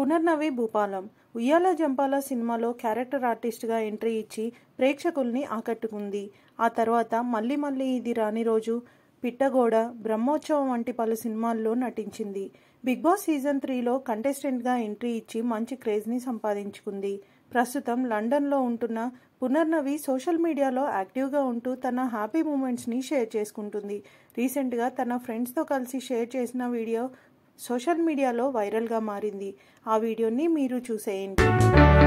పునర్నవి భూపాలం ఉయ్యాల జంపాల సినిమాలో క్యారెక్టర్ ఆర్టిస్ట్గా ఎంట్రీ ఇచ్చి ప్రేక్షకుల్ని ఆకట్టుకుంది ఆ తర్వాత మళ్ళీ మళ్ళీ ఇది రాని రోజు పిట్టగోడ బ్రహ్మోత్సవం వంటి పలు సినిమాల్లో నటించింది బిగ్ బాస్ సీజన్ త్రీలో కంటెస్టెంట్గా ఎంట్రీ ఇచ్చి మంచి క్రేజ్ని సంపాదించుకుంది ప్రస్తుతం లండన్లో ఉంటున్న పునర్నవి సోషల్ మీడియాలో యాక్టివ్గా ఉంటూ తన హ్యాపీ మూమెంట్స్ని షేర్ చేసుకుంటుంది రీసెంట్గా తన ఫ్రెండ్స్తో కలిసి షేర్ చేసిన వీడియో సోషల్ మీడియాలో వైరల్గా మారింది ఆ వీడియోని మీరు చూసేయండి